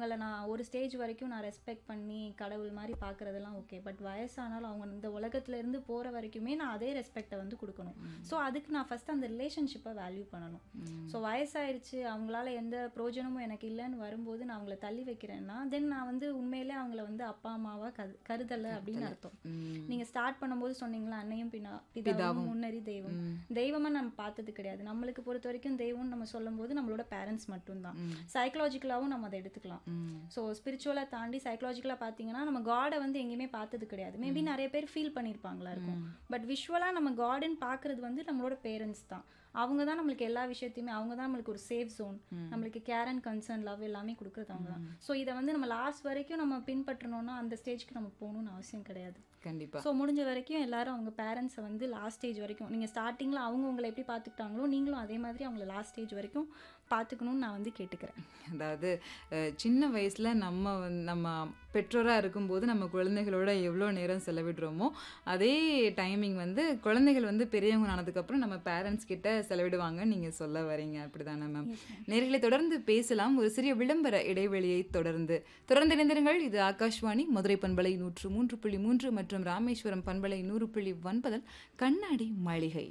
அவங்கள நான் ஒரு ஸ்டேஜ் வரைக்கும் நான் ரெஸ்பெக்ட் பண்ணி கடவுள் மாதிரி பார்க்குறதெல்லாம் ஓகே பட் வயசானாலும் அவங்க இந்த உலகத்துல இருந்து போகிற வரைக்குமே நான் அதே ரெஸ்பெக்டை வந்து கொடுக்கணும் ஸோ அதுக்கு நான் ஃபஸ்ட் அந்த ரிலேஷன்ஷிப்பை வேல்யூ பண்ணணும் ஸோ வயசாயிருச்சு அவங்களால எந்த பிரயோஜனமும் எனக்கு இல்லைன்னு வரும்போது நான் அவங்கள தள்ளி வைக்கிறேன்னா தென் நான் வந்து உண்மையிலே அவங்கள வந்து அப்பா அம்மாவா கரு கருதலை அப்படின்னு அர்த்தம் நீங்க ஸ்டார்ட் பண்ணும்போது சொன்னீங்களா அன்னையும் பின்னா பிதாவும் முன்னறி தெய்வம் தெய்வமா நம்ம பார்த்தது கிடையாது நம்மளுக்கு பொறுத்த வரைக்கும் தெய்வம் நம்ம சொல்லும்போது நம்மளோட பேரண்ட்ஸ் மட்டும்தான் சைக்கலாஜிக்கலாவும் நம்ம அதை எடுத்துக்கலாம் ஸோ ஸ்பிரிச்சுவலாக தாண்டி சைக்கலாஜிக்கலாக பார்த்தீங்கன்னா நம்ம காடை வந்து எங்கேயுமே பார்த்தது கிடையாது மேபி நிறைய பேர் ஃபீல் பண்ணியிருப்பாங்களா இருக்கும் பட் விஷுவலாக நம்ம காடுன்னு பார்க்கறது வந்து நம்மளோட பேரண்ட்ஸ் தான் அவங்க தான் நம்மளுக்கு எல்லா விஷயத்தையுமே அவங்க தான் நம்மளுக்கு ஒரு சேஃப் ஜோன் நம்மளுக்கு கேர் அண்ட் கன்சர்ன் லவ் எல்லாமே கொடுக்குறது அவங்க தான் ஸோ இதை வந்து நம்ம லாஸ்ட் வரைக்கும் நம்ம பின்பற்றணும்னா அந்த ஸ்டேஜ்க்கு நம்ம போகணும்னு அவசியம் கிடையாது கண்டிப்பா ஸோ முடிஞ்ச வரைக்கும் எல்லாரும் அவங்க பேரண்ட்ஸை வந்து லாஸ்ட் ஸ்டேஜ் வரைக்கும் நீங்கள் ஸ்டார்டிங்கில் அவங்க உங்களை எப்படி பார்த்துக்கிட்டாங்களோ நீங்களும் அதே மாதிரி அவங்கள லாஸ்ட் ஸ்டேஜ் வரைக்கும் பார்த்துக்கணும்னு நான் வந்து கேட்டுக்கிறேன் அதாவது அஹ், சின்ன வயசுல நம்ம வந்து நம்ம பெற்றோரா இருக்கும்போது நம்ம குழந்தைகளோட எவ்வளோ நேரம் செலவிடுறோமோ அதே டைமிங் வந்து குழந்தைகள் வந்து பெரியவங்க ஆனதுக்கப்புறம் நம்ம பேரண்ட்ஸ் கிட்ட செலவிடுவாங்க நீங்க சொல்ல வரீங்க அப்படிதானே மேம் நேர்களை தொடர்ந்து பேசலாம் ஒரு சிறிய விளம்பர இடைவெளியை தொடர்ந்து தொடர்ந்து இணைந்திருங்கள் இது ஆகாஷ்வாணி மதுரை பண்பலை நூற்று மூன்று புள்ளி மூன்று மற்றும் ராமேஸ்வரம் பண்பலை நூறு புள்ளி ஒன்பதில் கண்ணாடி மாளிகை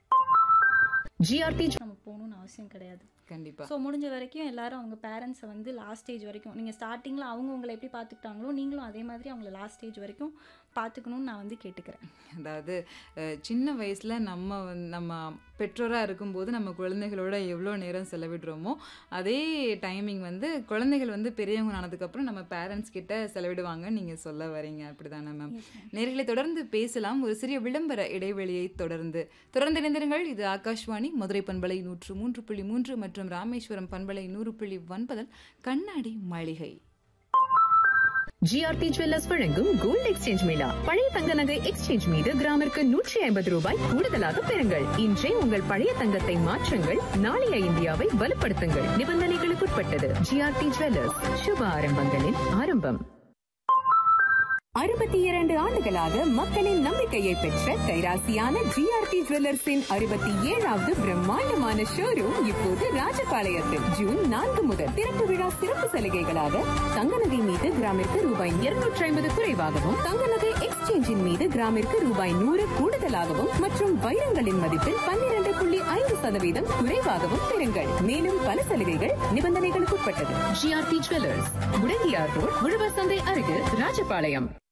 ஜிஆர்டி நம்ம போகணும்னு அவசியம் கிடையாது கண்டிப்பா ஸோ முடிஞ்ச வரைக்கும் எல்லாரும் அவங்க பேரண்ட்ஸை வந்து லாஸ்ட் ஸ்டேஜ் வரைக்கும் நீங்கள் ஸ்டார்டிங்கில் அவங்க உங்களை எப்படி பார்த்துக்கிட்டாங்களோ நீங்களும் அதே மாதிரி அவங்கள லாஸ்ட் ஸ்டேஜ் வரைக்கும் பார்த்துக்கணும்னு நான் வந்து கேட்டுக்கிறேன் அதாவது அஹ், சின்ன வயசுல நம்ம வந்து நம்ம பெற்றோரா இருக்கும்போது நம்ம குழந்தைகளோட எவ்வளோ நேரம் செலவிடுறோமோ அதே டைமிங் வந்து குழந்தைகள் வந்து பெரியவங்க ஆனதுக்கப்புறம் நம்ம பேரண்ட்ஸ் கிட்ட செலவிடுவாங்க நீங்க சொல்ல வரீங்க அப்படிதானே மேம் நேர்களை தொடர்ந்து பேசலாம் ஒரு சிறிய விளம்பர இடைவெளியை தொடர்ந்து தொடர்ந்து இணைந்திருங்கள் இது ஆகாஷ்வாணி மதுரை பண்பலை நூற்று மூன்று புள்ளி மூன்று மற்றும் ராமேஸ்வரம் பண்பலை நூறு புள்ளி ஒன்பதில் கண்ணாடி மாளிகை ஜிஆர்டி ஜுவல்லர்ஸ் வழங்கும் கோல்ட் எக்ஸ்சேஞ்ச் மேளா பழைய தங்க நகை எக்ஸ்சேஞ்ச் மீது கிராமிற்கு நூற்றி ஐம்பது ரூபாய் கூடுதலாக பெறுங்கள் இன்றே உங்கள் பழைய தங்கத்தை மாற்றுங்கள் நாளைய இந்தியாவை வலுப்படுத்துங்கள் நிபந்தனைகளுக்குட்பட்டது ஜிஆர்டி ஜுவல்லர்ஸ் சுப ஆரம்பங்களின் ஆரம்பம் அறுபத்தி இரண்டு ஆண்டுகளாக மக்களின் நம்பிக்கையை பெற்ற கைராசியான ஜிஆர்டி ஜுவல்லர்ஸின் அறுபத்தி ஏழாவது பிரம்மாண்டமான ஷோரூம் இப்போது ராஜபாளையத்தில் ஜூன் நான்கு முதல் திறப்பு விழா சிறப்பு சலுகைகளாக தங்க நகை மீது கிராமிற்கு ரூபாய் இருநூற்றி ஐம்பது குறைவாகவும் தங்க நகை எக்ஸ்சேஞ்சின் மீது கிராமிற்கு ரூபாய் நூறு கூடுதலாகவும் மற்றும் வைரங்களின் மதிப்பில் பன்னிரண்டு புள்ளி ஐந்து சதவீதம் குறைவாகவும் பெறுங்கள் மேலும் பல சலுகைகள் நிபந்தனைகளுக்குட்பட்டது ஜிஆர்டி ஜுவல்லர்ஸ் முடங்கியார் ரோட் உழவர் சந்தை அருகில் ராஜபாளையம்